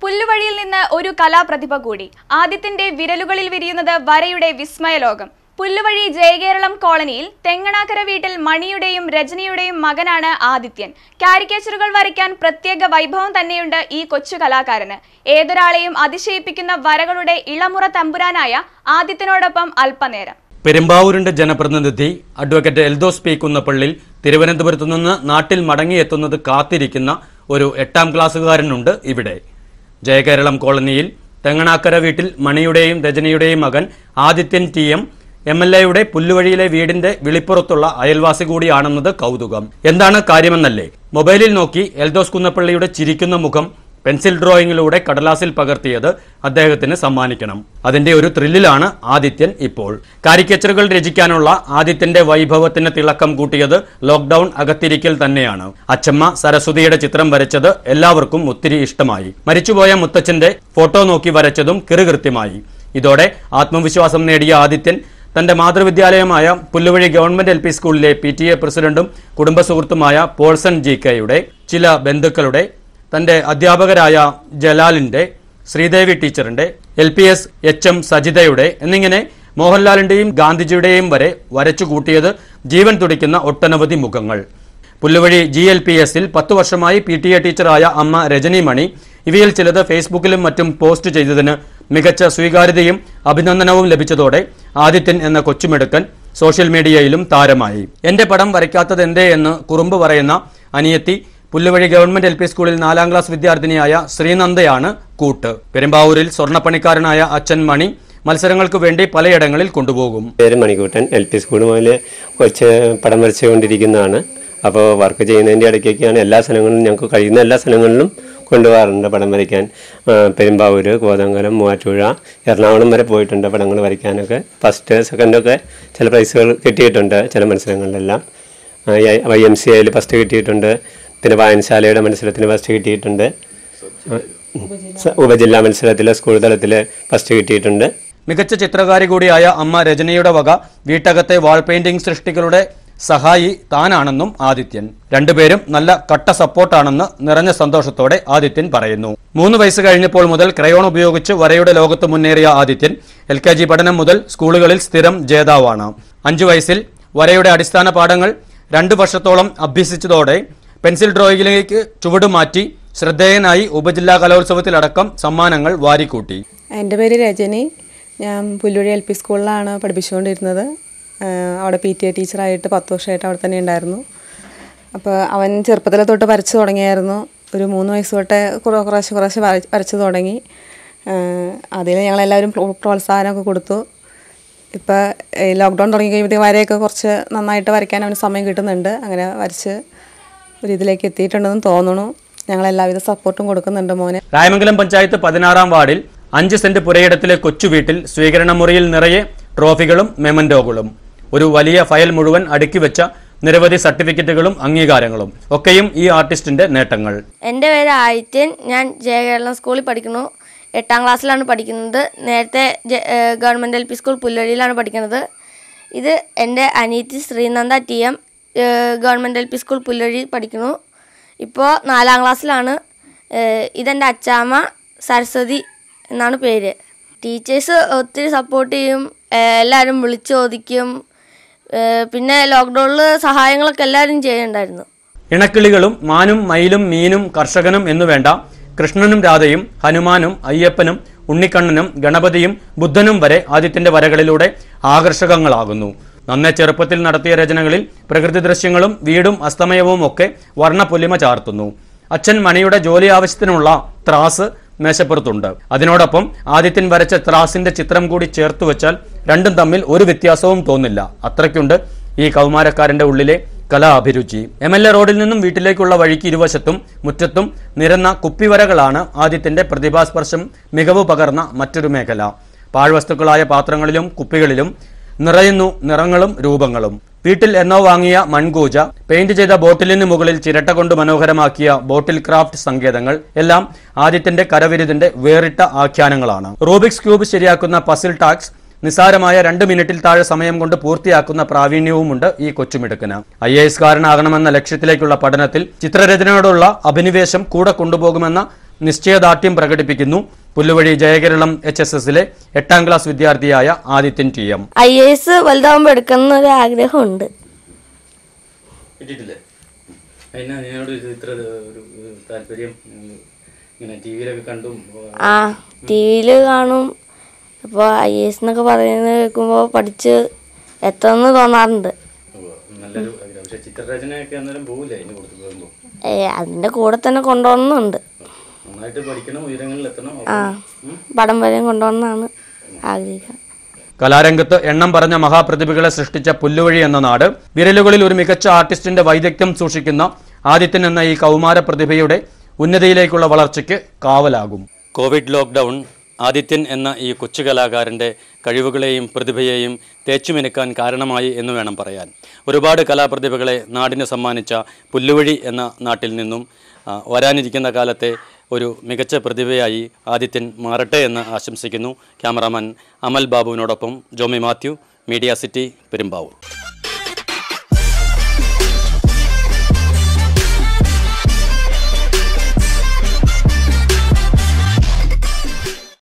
പുല്ലുവഴിയിൽ നിന്ന് ഒരു കലാപ്രതിഭ കൂടി ആദിത്യന്റെ വിരലുകളിൽ വിരിയുന്നത് വരയുടെ വിസ്മയലോകം പുല്ലുവഴി ജയകേരളം കോളനിയിൽ തെങ്ങണാക്കര വീട്ടിൽ മണിയുടെയും രജനിയുടെയും മകനാണ് ആദിത്യൻ കാരിക്കേച്ചറുകൾ വരയ്ക്കാൻ പ്രത്യേക വൈഭവം തന്നെയുണ്ട് ഈ കൊച്ചു കലാകാരന് ഏതൊരാളെയും അതിശയിപ്പിക്കുന്ന വരകളുടെ ഇളമുറ തമ്പുരാനായ ആദിത്യനോടൊപ്പം അല്പനേരം പെരുമ്പാവൂരിന്റെ ജനപ്രതിനിധി അഡ്വക്കേറ്റ് എൽദോസ് പി കുന്നപ്പള്ളിൽ തിരുവനന്തപുരത്തു നിന്ന് നാട്ടിൽ മടങ്ങിയെത്തുന്നത് കാത്തിരിക്കുന്ന ഒരു എട്ടാം ക്ലാസ്സുകാരനുണ്ട് ഇവിടെ ജയകേരളം കോളനിയിൽ തെങ്ങണാക്കര വീട്ടിൽ മണിയുടെയും രജനിയുടെയും മകൻ Adithyan T M M L എയുടെ പുല്ലുവഴിയിലെ വീടിന്റെ വിളിപ്പുറത്തുള്ള അയൽവാസി കൂടിയാണെന്നത് കൗതുകം എന്താണ് കാര്യമെന്നല്ലേ മൊബൈലിൽ നോക്കി എൽദോസ് കുന്നപ്പള്ളിയുടെ ചിരിക്കുന്ന മുഖം പെൻസിൽ ഡ്രോയിങ്ങിലൂടെ കടലാസിൽ പകർത്തിയത് അദ്ദേഹത്തിന് സമ്മാനിക്കണം അതിന്റെ ഒരു ത്രില്ലിലാണ് ആദിത്യൻ ഇപ്പോൾ കാരിക്കേച്ചറുകൾ രചിക്കാനുള്ള ആദിത്യന്റെ വൈഭവത്തിന് തിളക്കം കൂട്ടിയത് ലോക്ക്ഡൌൺ അകത്തിരിക്കൽ തന്നെയാണ് അച്ചമ്മ സരസ്വതിയുടെ ചിത്രം വരച്ചത് എല്ലാവർക്കും ഒത്തിരി ഇഷ്ടമായി മരിച്ചുപോയ മുത്തച്ഛന്റെ ഫോട്ടോ നോക്കി വരച്ചതും കിറുകൃത്യമായി ഇതോടെ ആത്മവിശ്വാസം നേടിയ ആദിത്യൻ തന്റെ മാതൃവിദ്യാലയമായ പുല്ലുവഴി ഗവൺമെന്റ് എൽ പി സ്കൂളിലെ പി ടി എ പ്രസിഡന്റും കുടുംബ സുഹൃത്തുമായ പോൾസൺ ജി കെയുടെ ചില ബന്ധുക്കളുടെ തന്റെ അധ്യാപകരായ ജലാലിന്റെ ശ്രീദേവി ടീച്ചറിന്റെ L P S H M സജിതയുടെ എന്നിങ്ങനെ മോഹൻലാലിന്റെയും ഗാന്ധിജിയുടെയും വരെ വരച്ചു കൂട്ടിയത് ജീവൻ തുടിക്കുന്ന ഒട്ടനവധി മുഖങ്ങൾ പുല്ലുവഴി ജി എൽ പി എസിൽ പത്തു വർഷമായി പി ടി എ ടീച്ചറായ അമ്മ രജനി മണി ഇവയിൽ ചിലത് ഫേസ്ബുക്കിലും മറ്റും പോസ്റ്റ് ചെയ്തതിന് മികച്ച സ്വീകാര്യതയും അഭിനന്ദനവും ലഭിച്ചതോടെ ആദിത്യൻ എന്ന കൊച്ചുമിടുക്കൻ സോഷ്യൽ മീഡിയയിലും താരമായി എന്റെ പടം വരയ്ക്കാത്തത് എന്തേ എന്ന് കുറുമ്പ് പറയുന്ന അനിയത്തി പുല്ലുവഴി ഗവൺമെന്റ് എൽ പി സ്കൂളിൽ നാലാം ക്ലാസ് വിദ്യാർത്ഥിനിയായ ശ്രീനന്ദയാണ് കൂട്ട് പെരുമ്പാവൂരിൽ സ്വർണ്ണപ്പണിക്കാരനായ അച്ഛൻ മണി മത്സരങ്ങൾക്ക് വേണ്ടി പലയിടങ്ങളിൽ കൊണ്ടുപോകും പേര് മണിക്കൂട്ടൻ എൽ പി സ്കൂൾ മുതൽ കൊച്ച് പടം വരച്ചുകൊണ്ടിരിക്കുന്നതാണ് അപ്പോൾ വർക്ക് ചെയ്യുന്നതിൻ്റെ ഇടയ്ക്കൊക്കെയാണ് എല്ലാ സ്ഥലങ്ങളിലും ഞങ്ങൾക്ക് കഴിയുന്ന എല്ലാ സ്ഥലങ്ങളിലും കൊണ്ടുപോകാറുണ്ട് പടം വരയ്ക്കാൻ ആ, പെരുമ്പാവൂർ കോതങ്കലം മൂവാറ്റുപുഴ എറണാകുളം വരെ പോയിട്ടുണ്ട് പടങ്ങൾ വരയ്ക്കാനൊക്കെ ഫസ്റ്റ് സെക്കൻഡൊക്കെ ചില പ്രൈസുകൾ കിട്ടിയിട്ടുണ്ട് ചില മത്സരങ്ങളിലെല്ലാം വൈ എം സി ഐയിൽ ഫസ്റ്റ് കിട്ടിയിട്ടുണ്ട് പിന്നെ വായനശാലയുടെ മത്സരത്തിന് ഫസ്റ്റ് കിട്ടിയിട്ടുണ്ട് ആ, സ- ഉപജില്ലാ മത്സരത്തിൽ സ്കൂൾ തലത്തിൽ ഫസ്റ്റ് കിട്ടിയിട്ടുണ്ട് മികച്ച ചിത്രകാരി കൂടിയായ അമ്മ രജനിയുടെ വക വീട്ടകത്തെ വാൾ പെയിന്റിംഗ് സൃഷ്ടികളുടെ സഹായി താനാണെന്നും ആദിത്യൻ രണ്ടുപേരും നല്ല കട്ട സപ്പോർട്ടാണെന്ന് നിറഞ്ഞ സന്തോഷത്തോടെ ആദിത്യൻ പറയുന്നു മൂന്ന് വയസ്സ് കഴിഞ്ഞപ്പോൾ മുതൽ ക്രയോൺ ഉപയോഗിച്ച് വരയുടെ ലോകത്ത് മുന്നേറിയ ആദിത്യൻ എൽ കെ ജി പഠനം മുതൽ സ്കൂളുകളിൽ സ്ഥിരം ജേതാവാണ് അഞ്ചു വയസ്സിൽ വരയുടെ അടിസ്ഥാന പാഠങ്ങൾ രണ്ടു വർഷത്തോളം അഭ്യസിച്ചതോടെ പെൻസിൽ ഡ്രോയിങ്ങിലേക്ക് ചുവടുമാറ്റി ശ്രദ്ധേയനായി ഉപജില്ലാ കലോത്സവത്തിലടക്കം സമ്മാനങ്ങൾ വാരിക്കൂട്ടി എൻ്റെ പേര് രജനി ഞാൻ പുല്ലുവഴി എൽ പി സ്കൂളിലാണ് പഠിപ്പിച്ചുകൊണ്ടിരുന്നത് ആഹ് അവിടെ പി ടി എ ടീച്ചറായിട്ട് പത്ത് വർഷമായിട്ട് അവിടെ തന്നെ ഉണ്ടായിരുന്നു അപ്പോൾ അവൻ ചെറുപ്പത്തിലെ തൊട്ട് വരച്ചു തുടങ്ങിയായിരുന്നു ഒരു മൂന്ന് വയസ്സ് തൊട്ടേ കുറേ കുറേശ്ശെ കുറേശ്ശെ വര- വരച്ചു തുടങ്ങി അതിൽ ഞങ്ങളെല്ലാവരും പ്രോ- പ്രോത്സാഹനമൊക്കെ കൊടുത്തു ഇപ്പോൾ ലോക്ക്ഡൗൺ തുടങ്ങി കഴിയുമ്പോഴത്തേക്ക് വരയൊക്കെ കുറച്ച് നന്നായിട്ട് വരയ്ക്കാൻ അവന് സമയം കിട്ടുന്നുണ്ട് അങ്ങനെ വരച്ച് ഒരു ഇതിലേക്ക് എത്തിയിട്ടുണ്ടെന്ന് തോന്നുന്നു ഞങ്ങൾ എല്ലാവിധ സപ്പോർട്ടും കൊടുക്കുന്നുണ്ട് മോനെ രായമംഗലം പഞ്ചായത്ത് പതിനാറാം വാർഡിൽ അഞ്ച് സെന്റ് പുരയിടത്തിലെ കൊച്ചു വീട്ടിൽ സ്വീകരണ മുറിയിൽ നിറയെ ട്രോഫികളും മെമന്റോകളും ഒരു വലിയ ഫയൽ മുഴുവൻ അടുക്കി വെച്ച നിരവധി സർട്ടിഫിക്കറ്റുകളും അംഗീകാരങ്ങളും ഒക്കെയും ഈ ആർട്ടിസ്റ്റിന്റെ നേട്ടങ്ങൾ എൻ്റെ പേര് ആദിത്യൻ ഞാൻ ജയകേരളം സ്കൂളിൽ പഠിക്കുന്നു എട്ടാം ക്ലാസ്സിലാണ് പഠിക്കുന്നത് നേരത്തെ ജ- ഏഹ് ഗവൺമെൻറ് എൽ പി സ്കൂൾ പുല്ലഴിയിലാണ് പഠിക്കുന്നത് ഇത് എൻ്റെ അനീതി ശ്രീനന്ദ ടി എം ഏഹ് government L P school Pullazhi പഠിക്കുന്നു ഇപ്പോൾ നാലാം ക്ലാസ്സിലാണ് ഏഹ് ഇതെൻ്റെ അച്ചാമ്മ സരസ്വതി എന്നാണ് പേര് ടീച്ചേഴ്സ് ഒത്തിരി സപ്പോർട്ട് ചെയ്യും ഏഹ് എല്ലാവരും വിളിച്ചു ചോദിക്കും ഏഹ് പിന്നെ ലോക്ക്ഡൗണിൽ സഹായങ്ങളൊക്കെ എല്ലാവരും ചെയ്യുന്നുണ്ടായിരുന്നു ഇണക്കിളികളും മാനും മയിലും മീനും കർഷകനും എന്നുവേണ്ട കൃഷ്ണനും രാധയും ഹനുമാനും അയ്യപ്പനും ഉണ്ണിക്കണ്ണനും ഗണപതിയും ബുദ്ധനും വരെ ആദിത്യന്റെ വരകളിലൂടെ ആകർഷകങ്ങളാകുന്നു നന്നേ ചെറുപ്പത്തിൽ നടത്തിയ രചനകളിൽ പ്രകൃതി ദൃശ്യങ്ങളും വീടും അസ്തമയവും ഒക്കെ വർണ്ണപ്പൊലിമ ചാർത്തുന്നു അച്ഛൻ മണിയുടെ ജോലി ആവശ്യത്തിനുള്ള ത്രാസ് മേശപ്പുറത്തുണ്ട് അതിനോടൊപ്പം ആദിത്യൻ വരച്ച ത്രാസിന്റെ ചിത്രം കൂടി ചേർത്ത് വെച്ചാൽ രണ്ടും തമ്മിൽ ഒരു വ്യത്യാസവും തോന്നില്ല അത്രയ്ക്കുണ്ട് ഈ കൗമാരക്കാരന്റെ ഉള്ളിലെ കലാഭിരുചി എം എൽ എ റോഡിൽ നിന്നും വീട്ടിലേക്കുള്ള വഴിക്ക് ഇരുവശത്തും മുറ്റത്തും നിരന്ന കുപ്പിവരകളാണ് ആദിത്യന്റെ പ്രതിഭാസ്പർശം മികവ് പകർന്ന മറ്റൊരു മേഖല പാഴ്വസ്തുക്കളായ പാത്രങ്ങളിലും കുപ്പികളിലും നിറയുന്നു നിറങ്ങളും രൂപങ്ങളും വീട്ടിൽ എന്നോ വാങ്ങിയ മൺകൂജ പെയിന്റ് ചെയ്ത ബോട്ടിലിന് മുകളിൽ ചിരട്ട കൊണ്ട് മനോഹരമാക്കിയ ബോട്ടിൽ ക്രാഫ്റ്റ് സങ്കേതങ്ങൾ എല്ലാം ആദിത്യന്റെ കരവിരുതിന്റെ വേറിട്ട ആഖ്യാനങ്ങളാണ് റൂബിക്സ് ക്യൂബ് ശരിയാക്കുന്ന പസിൽ ടാക്സ് നിസാരമായ രണ്ട് മിനിറ്റിൽ താഴെ സമയം കൊണ്ട് പൂർത്തിയാക്കുന്ന പ്രാവീണ്യവുമുണ്ട് ഈ കൊച്ചുമിടുക്കന് ഐ എ എസ് കാരനാകണമെന്ന ലക്ഷ്യത്തിലേക്കുള്ള പഠനത്തിൽ ചിത്രരചനയോടുള്ള അഭിനിവേശം കൂടെ കൊണ്ടുപോകുമെന്ന നിശ്ചയദാർഢ്യം പ്രകടിപ്പിക്കുന്നു പുല്ലുവഴി ജയകേരളം എച്ച് എസ് എസിലെ എട്ടാം ക്ലാസ് വിദ്യാർത്ഥിയായ Adithyan T M I A S വലുതാകുമ്പോൾ എടുക്കണം ഒരു ആഗ്രഹമുണ്ട് കിട്ടിയിട്ടില്ലേ അതിനാ ഞാനോട് ഇത്ര ഒരു താല്പര്യം ഇങ്ങനെ ടി വിയിലൊക്കെ കണ്ടും ആ ടി വിയിൽ കാണും അപ്പോൾ ഐ എ എസ് എന്നൊക്കെ പറയുന്നത് കേൾക്കുമ്പോൾ പഠിച്ച് എത്തണമെന്ന് തോന്നാറുണ്ട് നല്ലൊരു ആഗ്രഹം പക്ഷെ ചിത്രരചനയൊക്കെ അന്നേരം പോകില്ല അതിന് കൊടുത്തു പോകുമ്പോൾ ഏ അതിൻ്റെ കൂടെ തന്നെ കൊണ്ടുപോകണമെന്നുണ്ട് നന്നായിട്ട് പഠിക്കണം ഉയരങ്ങളിൽ എത്തണം ആ പടം വരെയും കൊണ്ടുപോകണമെന്നാണ് ആഗ്രഹിക്കുന്നത് കലാരംഗത്ത് എണ്ണം പറഞ്ഞ മഹാപ്രതിഭകളെ സൃഷ്ടിച്ച പുല്ലുവഴി എന്ന നാട് വിരലുകളിൽ ഒരു മികച്ച ആർട്ടിസ്റ്റിന്റെ വൈദഗ്ധ്യം സൂക്ഷിക്കുന്ന ആദിത്യൻ എന്ന ഈ കൗമാര പ്രതിഭയുടെ ഉന്നതിയിലേക്കുള്ള വളർച്ചയ്ക്ക് കാവലാകും കോവിഡ് ലോക്ക്ഡൗൺ ആദിത്യൻ എന്ന ഈ കൊച്ചു കലാകാരൻ്റെ കഴിവുകളെയും പ്രതിഭയെയും തേച്ചുമിനുക്കാൻ കാരണമായി എന്ന് വേണം പറയാൻ ഒരുപാട് കലാപ്രതിഭകളെ നാടിന് സമ്മാനിച്ച പുല്ലുവഴി എന്ന നാട്ടിൽ നിന്നും ആ, വരാനിരിക്കുന്ന കാലത്തെ ഒരു മികച്ച പ്രതിഭയായി ആദിത്യൻ മാറട്ടെ എന്ന് ആശംസിക്കുന്നു ക്യാമറാമാൻ അമൽ ബാബുവിനോടൊപ്പം ജോമി മാത്യു മീഡിയ സിറ്റി പെരുമ്പാവൂർ